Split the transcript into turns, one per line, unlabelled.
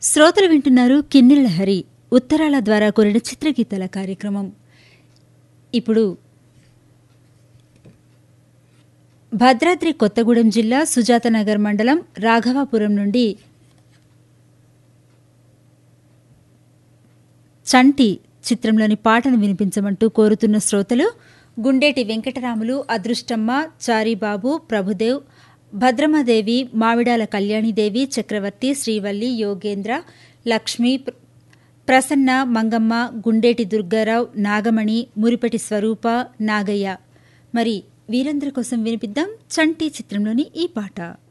శ్రోతలు వింటున్నారు కిన్నెల హరి ఉత్తరాల ద్వారా కోరిన చిత్రగీతాల కార్యక్రమం ఇప్పుడు భద్రాద్రి కొత్తగూడెం జిల్లా సుజాతనగర్ మండలం రాఘవాపురం నుండి చంటి చిత్రంలోని పాటను వినిపించమంటూ కోరుతున్న శ్రోతలు గుండేటి వెంకటరాములు అదృష్టమ్మ చారిబాబు ప్రభుదేవ్ భద్రమాదేవి మావిడాల కళ్యాణిదేవి చక్రవర్తి శ్రీవల్లి యోగేంద్ర లక్ష్మి ప్ర- ప్రసన్న మంగమ్మ గుండేటి దుర్గారావు నాగమణి మురిపటి స్వరూప నాగయ్య మరి వీరందరి కోసం వినిపిద్దాం చంటి చిత్రంలోని ఈ పాట